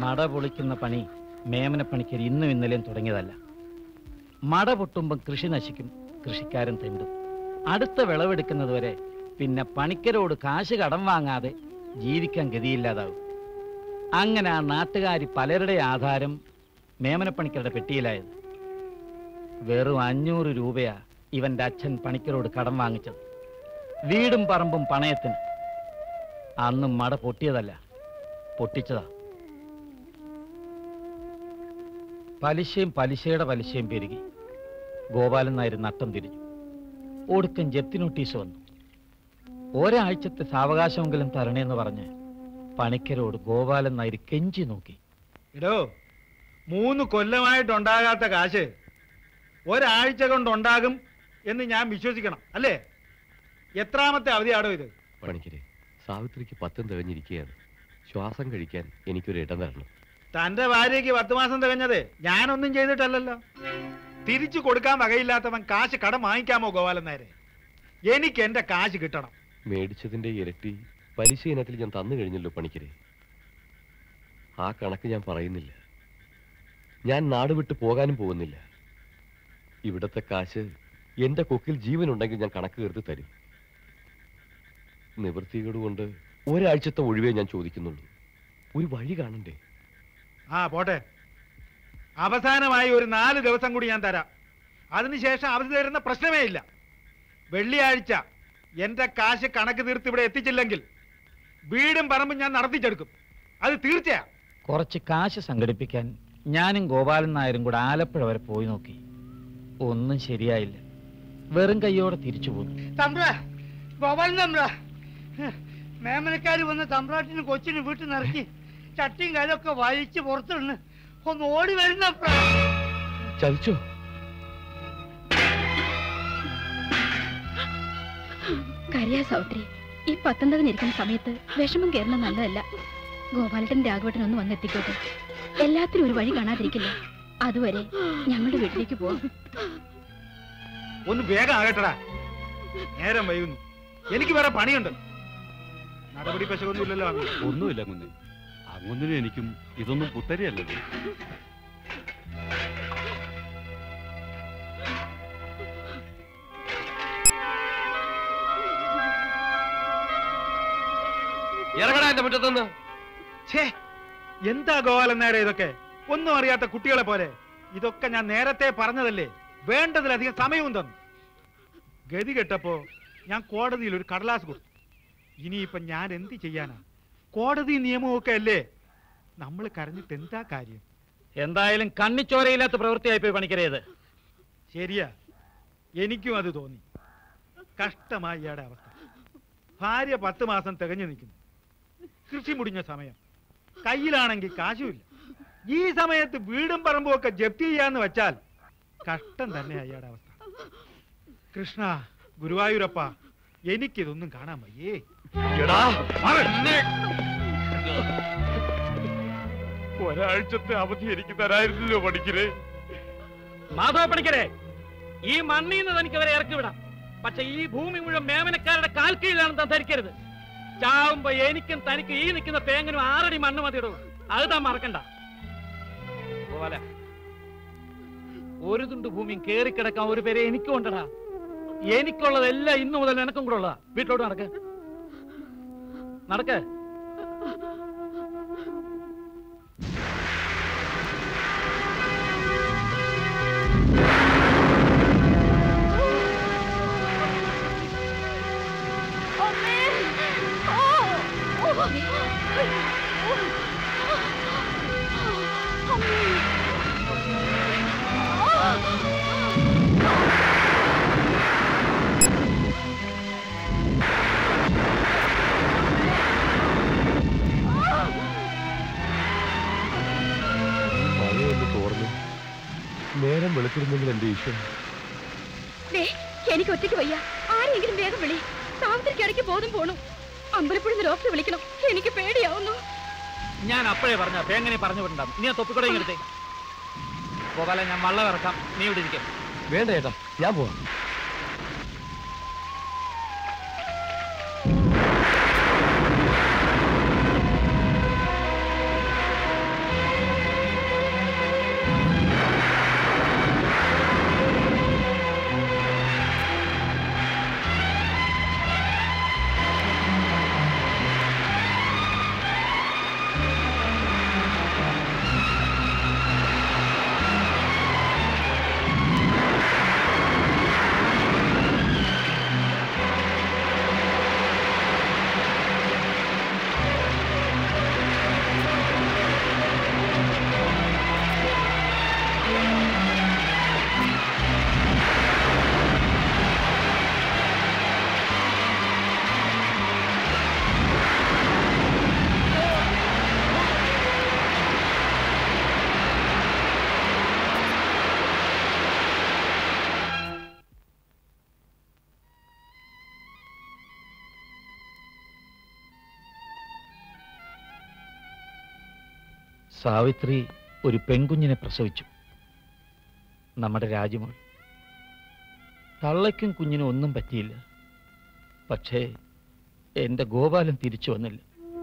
മട പൊളിക്കുന്ന പണി മേമനപ്പണിക്കർ ഇന്നും ഇന്നലെയും തുടങ്ങിയതല്ല മട പൊട്ടുമ്പം കൃഷി നശിക്കും കൃഷിക്കാരൻ തെണ്ടും അടുത്ത വിളവെടുക്കുന്നതുവരെ പിന്നെ പണിക്കരോട് കാശ് കടം വാങ്ങാതെ ജീവിക്കാൻ ഗതിയില്ലാതാവും അങ്ങനെ ആ നാട്ടുകാരി പലരുടെ ആധാരം മേമനപ്പണിക്കരുടെ പെട്ടിയിലായത് വെറും അഞ്ഞൂറ് രൂപയാ ഇവന്റെ അച്ഛൻ പണിക്കരോട് കടം വാങ്ങിച്ചത് വീടും പറമ്പും പണയത്തിന് അന്നും മട പൊട്ടിയതല്ല പൊട്ടിച്ചതാ പലിശയും പലിശയുടെ പലിശയും പെരുകി ഗോപാലൻ നായർ നട്ടം തിരിഞ്ഞു ഒടുക്കം ജപ്തി നോട്ടീസ് വന്നു ഒരാഴ്ചത്തെ സാവകാശമെങ്കിലും തരണേന്ന് പറഞ്ഞ് പണിക്കരോട് ഗോപാലൻ നായർ കെഞ്ചി നോക്കി എടോ മൂന്ന് കൊല്ലമായിട്ടുണ്ടാകാത്ത കാശ് ഒരാഴ്ച കൊണ്ടുണ്ടാകും എന്ന് ഞാൻ വിശ്വസിക്കണം അല്ലേ എത്രാമത്തെ അവധിയാടോ ഇത് പണിക്കരെ സാവിത്രിക്ക് പത്തും തികഞ്ഞിരിക്കുകയാണ് ശ്വാസം കഴിക്കാൻ എനിക്കൊരു ഇടം തരണം തന്റെ ഭാര്യയ്ക്ക് പത്ത് മാസം തികഞ്ഞത് ഞാനൊന്നും ചെയ്തിട്ടല്ലല്ലോ തിരിച്ചു കൊടുക്കാൻ വകയില്ലാത്തവൻ കാശ് കടം വാങ്ങിക്കാമോ ഗോപാലൻ നേരെ എനിക്ക് എന്റെ കാശ് കിട്ടണം മേടിച്ചതിന്റെ ഇരട്ടി പലിശ ഇനത്തിൽ ഞാൻ തന്നു കഴിഞ്ഞല്ലോ പണിക്കരെ ആ കണക്ക് ഞാൻ പറയുന്നില്ല ഞാൻ നാട് വിട്ട് പോകാനും പോകുന്നില്ല ഇവിടത്തെ കാശ് എന്റെ കൊക്കിൽ ജീവനുണ്ടെങ്കിൽ ഞാൻ കണക്ക് തീർത്ത് തരും നിവൃത്തികേട് കൊണ്ട് ഒരാഴ്ചത്തെ ഒഴിവേ ഞാൻ ചോദിക്കുന്നുള്ളൂ ഒരു വഴി കാണണ്ടേ ആ പോട്ടെ അവസാനമായി ഒരു നാല് ദിവസം കൂടി ഞാൻ തരാം അതിനുശേഷം അവധി തരുന്ന പ്രശ്നമേ ഇല്ല വെള്ളിയാഴ്ച എന്റെ കാശ് കണക്ക് തീർത്ത് ഇവിടെ എത്തിച്ചില്ലെങ്കിൽ വീടും പറമ്പും ഞാൻ നടത്തിച്ചെടുക്കും അത് തീർച്ചയാ കുറച്ച് കാശ് സംഘടിപ്പിക്കാൻ ഞാനും ഗോപാലൻ നായരും കൂടെ ആലപ്പുഴ വരെ പോയി നോക്കി ഒന്നും ശരിയായില്ല വെറും കൈയോടെ തിരിച്ചു പോന്നു തമ്പ്ര ഗോപാലൻ തമ്പ്ര മേമനക്കാര് വന്ന് തമ്പ്രാട്ടിന് കൊച്ചിന് വീട്ടിൽ നിറക്കി ചട്ടിയും കാലൊക്കെ വലിച്ച് പുറത്തുണ്ട് ഒന്ന് ഓടി വരുന്ന ചതിച്ചോ കരയാ സൗത്രി ഈ പത്തൊമ്പതിനിരിക്കുന്ന സമയത്ത് വിഷമം കയറണം നല്ലതല്ല ഗോപാലട്ടൻ രാഘവട്ടൻ ഒന്ന് വന്നെത്തിക്കോട്ടെ എല്ലാത്തിനും ഒരു വഴി കാണാതിരിക്കില്ല അതുവരെ ഞങ്ങളുടെ വീട്ടിലേക്ക് പോവാം ഒന്ന് വേഗം ആകട്ടടാ നേരം വൈകുന്നു എനിക്ക് വേറെ പണിയുണ്ട് നടപടി പശകൊന്നുമില്ലല്ലോ അമ്മി ഒന്നുമില്ല കുഞ്ഞെ അങ്ങൊന്നിനും എനിക്കും ഇതൊന്നും പുത്തരിയല്ലല്ലോ ഇറങ്ങടാ എന്റെ മുറ്റത്തുനിന്ന് ഛേ എന്താ ഗോപാലൻ നേരെ ഇതൊക്കെ ഒന്നും അറിയാത്ത കുട്ടികളെ പോലെ ഇതൊക്കെ ഞാൻ നേരത്തെ പറഞ്ഞതല്ലേ വേണ്ടതിലധികം സമയവും തന്നു ഗതി കെട്ടപ്പോ ഞാൻ കോടതിയിൽ ഒരു കടലാസ് കൊടുത്തു ഇനിയിപ്പൊ ഞാൻ എന്ത് ചെയ്യാനാ കോടതി നിയമമൊക്കെ അല്ലേ നമ്മൾ കരഞ്ഞിട്ട് എന്താ കാര്യം എന്തായാലും കണ്ണിച്ചോരയില്ലാത്ത പ്രവൃത്തിയായി പോയി പണിക്കരേത് ശരിയാ എനിക്കും അത് തോന്നി കഷ്ടമായി ഇയാടെ അവസ്ഥ ഭാര്യ പത്ത് മാസം തികഞ്ഞു നിൽക്കുന്നു കൃഷി മുടിഞ്ഞ സമയം കയ്യിലാണെങ്കിൽ കാശുമില്ല ഈ സമയത്ത് വീടും പറമ്പും ഒക്കെ ജപ്തി ചെയ്യാന്ന് വെച്ചാൽ കഷ്ടം തന്നെ അയാളുടെ അവസ്ഥ കൃഷ്ണ ഗുരുവായൂരപ്പ എനിക്കിതൊന്നും കാണാൻ വയ്യേ ഒരാഴ്ചത്തെ അവധി എനിക്ക് തരായിരുന്നല്ലോ പണിക്കരെ മാധവ പണിക്കരെ ഈ മണ്ണിൽ നിന്ന് തനിക്ക് അവരെ ഇറക്കി വിടാം പക്ഷെ ഈ ഭൂമി മുഴുവൻ മേമനക്കാരുടെ കാൽക്കീഴിലാണെന്ന് താൻ ധരിക്കരുത് ചാവുമ്പോ എനിക്കും തനിക്ക് ഈ നിൽക്കുന്ന തേങ്ങനും ആറടി മണ്ണ് മതിയിടും അത് താൻ മറക്കണ്ട പോലെ ഒരു തുണ്ട് ഭൂമിയും കേറിക്കിടക്കാൻ ഒരു പേരെ എനിക്കും ഉണ്ടടാ എനിക്കുള്ളതെല്ലാം ഇന്നു മുതൽ എനക്കും കൂടെ ഉള്ളതാ വീട്ടിലോട്ട് നടക്ക് നടക്ക് മഴയൊന്ന് തോർന്നു നേരം വെളുത്തിരുന്നെങ്കിൽ എന്റെ ഈശ്വരൻ ദേ, എനിക്ക് ഒറ്റയ്ക്ക് വയ്യ ആരെങ്കിലും വേഗം വിളി സാവിത്രിക്ക് ഇടയ്ക്ക് ബോധം പോണു അമ്പലപ്പുഴ ഡോക്ടറെ വിളിക്കണം എനിക്ക് പേടിയാവുന്നു ഞാൻ അപ്പോഴേ പറഞ്ഞ തേങ്ങനെ പറഞ്ഞു വിടണ്ടാം നീ ആ തൊപ്പിക്കൂടെ ഇങ്ങെടുത്തേ ഗോപാല ഞാൻ വള്ളം ഇറക്കാം നീ ഇവിടെ ഇരിക്കും വേണ്ട ഏട്ടാ ഞാൻ പോവാം സാവിത്രി ഒരു പെൺകുഞ്ഞിനെ പ്രസവിച്ചു നമ്മുടെ രാജ്യമോൾ തള്ളയ്ക്കും കുഞ്ഞിനും ഒന്നും പറ്റിയില്ല പക്ഷേ എന്റെ ഗോപാലൻ തിരിച്ചു വന്നില്ല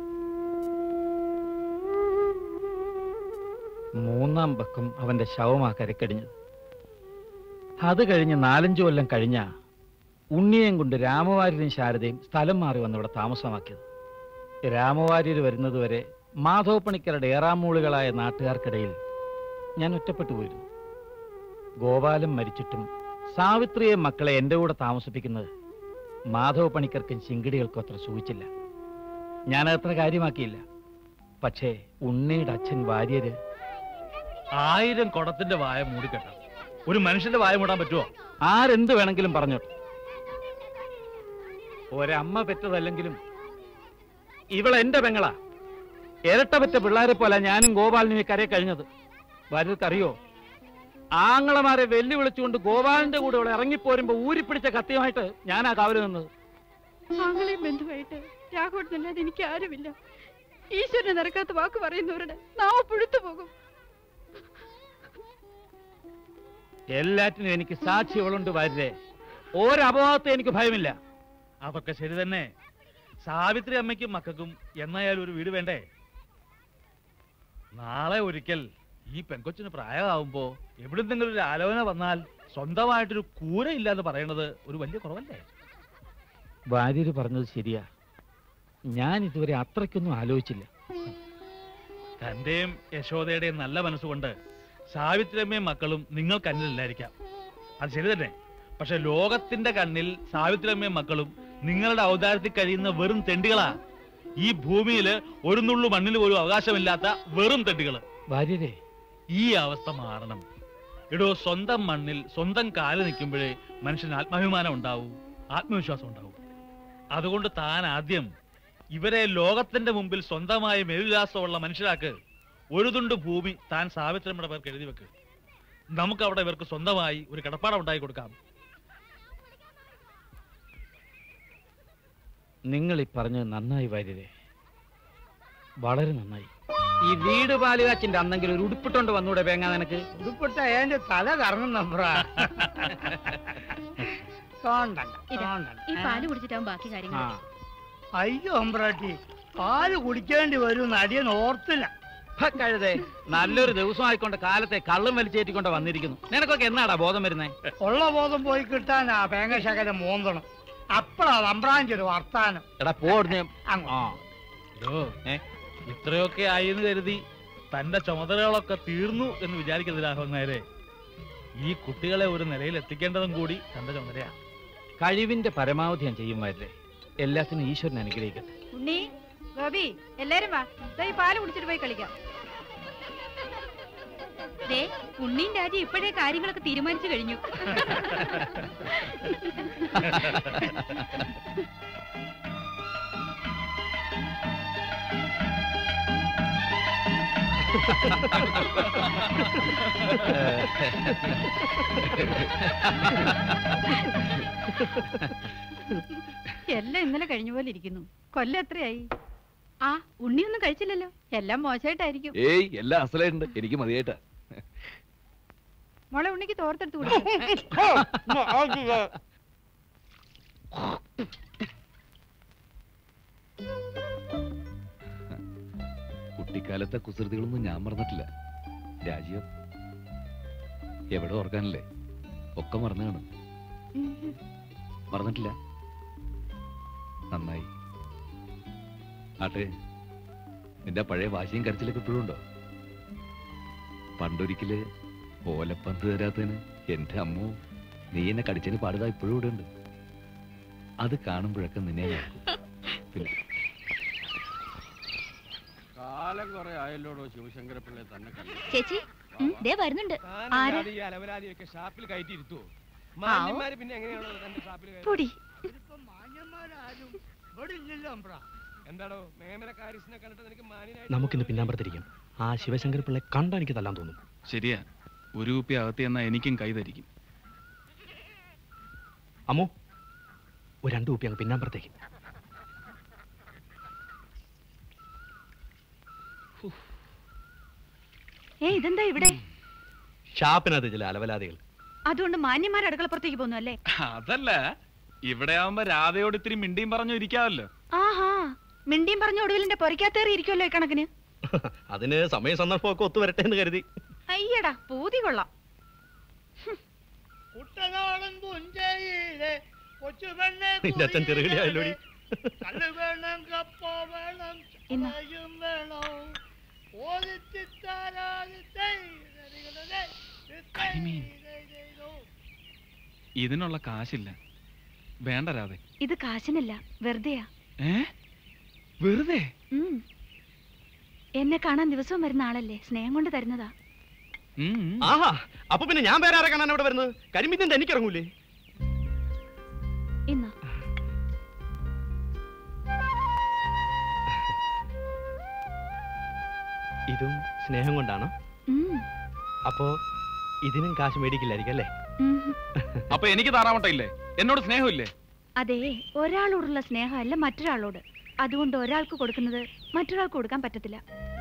മൂന്നാം പക്കം അവന്റെ ശവമാ കരക്കടിഞ്ഞത് അത് കഴിഞ്ഞ് നാലഞ്ചു കൊല്ലം കഴിഞ്ഞ ഉണ്ണിയേം കൊണ്ട് രാമവാര്യരും ശാരദയും സ്ഥലം മാറി വന്നിവിടെ താമസമാക്കിയത് രാമവാര്യർ വരുന്നതുവരെ മാധവപ്പണിക്കരുടെ ഏറാമൂളുകളായ നാട്ടുകാർക്കിടയിൽ ഞാൻ ഒറ്റപ്പെട്ടു പോയിരുന്നു ഗോപാലൻ മരിച്ചിട്ടും സാവിത്രിയെ മക്കളെ എൻ്റെ കൂടെ താമസിപ്പിക്കുന്നത് മാധവ പണിക്കർക്കും ചിങ്കിടികൾക്കും അത്ര സൂചിച്ചില്ല ഞാനത്ര കാര്യമാക്കിയില്ല പക്ഷേ ഉണ്ണിയുടെ അച്ഛൻ വാര്യര് ആയിരം കുടത്തിന്റെ വായ മൂടിക്കെട്ടാം ഒരു മനുഷ്യന്റെ വായ മൂടാൻ പറ്റുമോ ആരെന്ത് വേണമെങ്കിലും പറഞ്ഞോട്ടെ ഒരമ്മ പെറ്റതല്ലെങ്കിലും ഇവൾ എന്റെ പെങ്ങളാ ഇരട്ട പെറ്റ പിള്ളേരെ പോലെ ഞാനും ഗോപാലിനും ഈ കരയെ കഴിഞ്ഞത് വലുതറിയോ ആങ്ങളമാരെ വെല്ലുവിളിച്ചുകൊണ്ട് ഗോപാലിന്റെ കൂടെ ഇവിടെ ഇറങ്ങിപ്പോരുമ്പോ ഊരിപ്പിടിച്ച കത്തിയുമായിട്ട് ഞാനാ കാവല് നിന്നത് ആങ്ങളെയും ബന്ധുവായിട്ട് രാഘവട്ടനല്ലാതെ എനിക്ക് ആരുമില്ല ഈശ്വരനെ നടക്കാത്ത വാക്ക് പറയുന്നവരുടെ നാവ് പുഴുത്തു പോകും എല്ലാറ്റിനും എനിക്ക് സാക്ഷികളുണ്ട് വാര്യരെ ഒരപവാദത്തെ എനിക്ക് ഭയമില്ല അതൊക്കെ ശരി തന്നെ സാവിത്രി അമ്മയ്ക്കും മക്കൾക്കും എന്നായാലും ഒരു വീട് വേണ്ടേ നാളെ ഒരിക്കൽ ഈ പെൺകൊച്ചിന് പ്രായമാവുമ്പോ എവിടുന്നെങ്കിലും ഒരു ആലോചന വന്നാൽ സ്വന്തമായിട്ടൊരു കൂര ഇല്ലാന്ന് പറയണത് ഒരു വലിയ കുറവല്ലേ വാര്യര് പറഞ്ഞത് ശരിയാ ഞാൻ ഇതുവരെ അത്രയ്ക്കൊന്നും ആലോചിച്ചില്ല തന്റെയും യശോദയുടെയും നല്ല മനസ്സുകൊണ്ട് സാവിത്രിയമ്മയും മക്കളും നിങ്ങൾ കണ്ണിലില്ലായിരിക്കാം അത് ശരി തന്നെ പക്ഷെ ലോകത്തിന്റെ കണ്ണിൽ സാവിത്രിയമ്മയും മക്കളും നിങ്ങളുടെ ഔദാര്യത്തിൽ കഴിയുന്ന വെറും തെണ്ടികളാ ഈ ഭൂമിയിൽ ഒരു നുള്ളു മണ്ണിൽ പോലും അവകാശമില്ലാത്ത വെറും തെണ്ടികള് വാര്യരെ ഈ അവസ്ഥ മാറണം ഇടോ സ്വന്തം മണ്ണിൽ സ്വന്തം കാല് നിൽക്കുമ്പോഴേ മനുഷ്യന് ആത്മാഭിമാനം ഉണ്ടാവൂ ആത്മവിശ്വാസം ഉണ്ടാവൂ അതുകൊണ്ട് താൻ ആദ്യം ഇവരെ ലോകത്തിന്റെ മുമ്പിൽ സ്വന്തമായി മേൽവിലാസമുള്ള മനുഷ്യരാക്ക് ഒരു തുണ്ട് ഭൂമി താൻ സാവിത്രമ്മയുടെ പേർക്ക് എഴുതി വെക്ക് നമുക്ക് അവിടെ ഇവർക്ക് സ്വന്തമായി ഒരു കിടപ്പാടം ഉണ്ടാക്കി കൊടുക്കാം നിങ്ങൾ ഈ പറഞ്ഞത് നന്നായി വാര്യരെ വളരെ നന്നായി ഈ വീട് പാലുകാച്ചിന്റെ അന്നെങ്കിലും ഒരു ഉടുപ്പിട്ടോണ്ട് വന്നൂടെ പേങ്ങ നിനക്ക് ഉടുപ്പിട്ട എന്റെ തല കറങ്ങും നമ്പ്ര തോണ്ടണ്ട ഇതാ, തോണ്ടണ്ട ഈ പാല് കുടിച്ചിട്ടാവും ബാക്കി ആ കാര്യങ്ങൾ അയ്യോ അമ്പ്രാട്ടി പാല് കുടിക്കേണ്ടി വരും അടിയൻ ഓർത്തില്ല ഹ, കഴുതേ നല്ലൊരു ദിവസമായിക്കൊണ്ട് കാലത്തെ കള്ളും വലിച്ചേറ്റിക്കൊണ്ട് വന്നിരിക്കുന്നു നിനക്കൊക്കെ എന്നാടാ ബോധം വരുന്നേ ഉള്ള ബോധം പോയി കിട്ടാൻ ആ തേങ്ങ ശകലം മോന്തണം അപ്പഴാ അമ്പ്രാഞ്ചി ഒരു വർത്താനം എടാ പോടുന്ന അങ്ങ്. ആ അയ്യോ ഇത്രയൊക്കെ ആയിന്ന് കരുതി തന്റെ ചുമതലകളൊക്കെ തീർന്നു എന്ന് വിചാരിക്കരുത് രാഘവൻ നായരെ ഈ കുട്ടികളെ ഒരു നിലയിൽ എത്തിക്കേണ്ടതും കൂടി തന്റെ ചുമതലയാ കഴിവിന്റെ പരമാവധി ഞാൻ ചെയ്യും വാര്യരെ എല്ലാത്തിനും ഈശ്വരൻ അനുഗ്രഹിക്കട്ടെ ഉണ്ണി ഗോപി എല്ലാരും വാ ദാ ഈ പാല് കുടിച്ചിട്ട് പോയി കളിക്കാം ദേ ഉണ്ണിയും രാജി ഇപ്പോഴേ കാര്യങ്ങളൊക്കെ തീരുമാനിച്ചു കഴിഞ്ഞു എല്ലാം ഇന്നലെ കഴിഞ്ഞ പോലെ ഇരിക്കുന്നു കൊല്ലം എത്രയായി ആ ഉണ്ണിയൊന്നും കഴിച്ചില്ലല്ലോ എല്ലാം മോശമായിട്ടായിരിക്കും ഏയ് എല്ലാം അസലുണ്ട് എനിക്ക് മതിയായിട്ടാ മോളെ ഉണ്ണിക്ക് തോർത്തെടുത്ത് കൊടുക്കും കുട്ടിക്കാലത്തെ കുസൃതികളൊന്നും ഞാൻ മറന്നിട്ടില്ല രാജീവ് എവിടെ ഓർക്കാനല്ലേ ഒക്കെ മറന്നാണ് മറന്നിട്ടില്ല നന്നായി ആട്ടെ നിന്റെ പഴയ വാശിയും കരച്ചിലൊക്കെ ഇപ്പോഴും ഉണ്ടോ പണ്ടൊരിക്കല് ഓലപ്പന്ത് തരാത്തതിന് എന്റെ അമ്മോ നീ എന്നെ കടിച്ചതിന് പാടുതാ ഇപ്പോഴും ഇവിടെ ഉണ്ട് അത് കാണുമ്പോഴൊക്കെ നിന്നെ ഞാൻ ഓർക്കും. പിന്നെ കാലം കുറെ ആയല്ലോടോ ശിവശങ്കരപ്പിള്ളെ തന്നെ കണ്ടു ചേച്ചി ഉം, ദേ വരുന്നുണ്ട് ആരാ? ഈ അലവലാതിയൊക്കെ ഷാപ്പിൽ കയറ്റി ഇരുത്തുവോ ആവോ. മാന്യന്മാര് പിന്നെ എങ്ങനെയാണോ തന്റെ ഷാപ്പിൽ കയറ്റി പൊടി ഇതിപ്പം മാന്യന്മാരാരും ഇവിടെ ഇല്ലല്ലോ അമ്പ്ര എന്താണോ മേമന കാരിസിനെ കണ്ടിട്ട് നിനക്ക് മാന്യനായിട്ട് നമുക്കിന്ന് പിന്നാമ്പറത്തിരിക്കാം ആ ശിവശങ്കർ പിള്ളെ കണ്ടാ എനിക്ക് തല്ലാൻ തോന്നും ശരിയാ ഒരു കുപ്പി അകത്ത് എന്നാ എനിക്കും കൈ ധരിക്കും അമ്മോ ഒരു രണ്ടു കുപ്പി അങ്ങ് പിന്നാമ്പറത്തേക്ക് ഏ ഇതെന്താ ഇവിടെ ഷാപ്പിനകത്ത് ചില അലവലാദികൾ അതുകൊണ്ട് മാന്യന്മാർ അടുക്കളപ്പുറത്തേക്ക് പോന്നു അല്ലേ അതല്ല ഇവിടെ ആവുമ്പോ രാധയോട് ഇത്തിരി മിണ്ടിയും പറഞ്ഞു ഇരിക്കാമല്ലോ ആഹാ മിണ്ടിയും പറഞ്ഞ ഒടുവിലിന്റെ പൊരക്കാത്തേറി ഇരിക്കുമല്ലോ ഈ കണക്കിന് അതിന് സമയ സന്ദർഭമൊക്കെ ഒത്തു വരട്ടെ എന്ന് കരുതി അയ്യടാ പൂതി കൊള്ളാം കുട്ടനാടൻ പുഞ്ചയിലെ കൊച്ചുപെണ്ണെ നിന്റെ അച്ഛൻ ചെറുകിളിയായല്ലോടി കല്ല് വേണം കപ്പ വേണം ഇന്നാ. ചായയും വേണം ഓദിച്ചിത്താരാദിത്തൈ നരികളെ കരിമീൻ. ഇതിനുള്ള കാശില്ല വേണ്ട രാധെ ഇത് കാശിനല്ല വെറുതെയാ ഏ വെറുതെ ഉം. എന്നെ കാണാൻ ദിവസവും വരുന്ന ആളല്ലേ സ്നേഹം കൊണ്ട് തരുന്നതാ ഉം, ഉം. ആഹാ അപ്പൊ പിന്നെ ഞാൻ വേറെ ആരെ കാണാൻ അവിടെ വരുന്നത് കരിമീൻ എനിക്ക് ഇറങ്ങൂലേ ഇന്നാ ഇതും സ്നേഹം കൊണ്ടാണോ ഉം. അപ്പോ ഇതിനും കാശ് മേടിക്കില്ലായിരിക്കും അല്ലേ ഉം. അപ്പൊ എനിക്ക് താറാമട്ട ഇല്ലേ എന്നോട് സ്നേഹമില്ലേ അതെ ഒരാളോടുള്ള സ്നേഹമല്ല മറ്റൊരാളോട് അതുകൊണ്ട് ഒരാൾക്ക് കൊടുക്കുന്നത് മറ്റൊരാൾക്ക് കൊടുക്കാൻ പറ്റത്തില്ല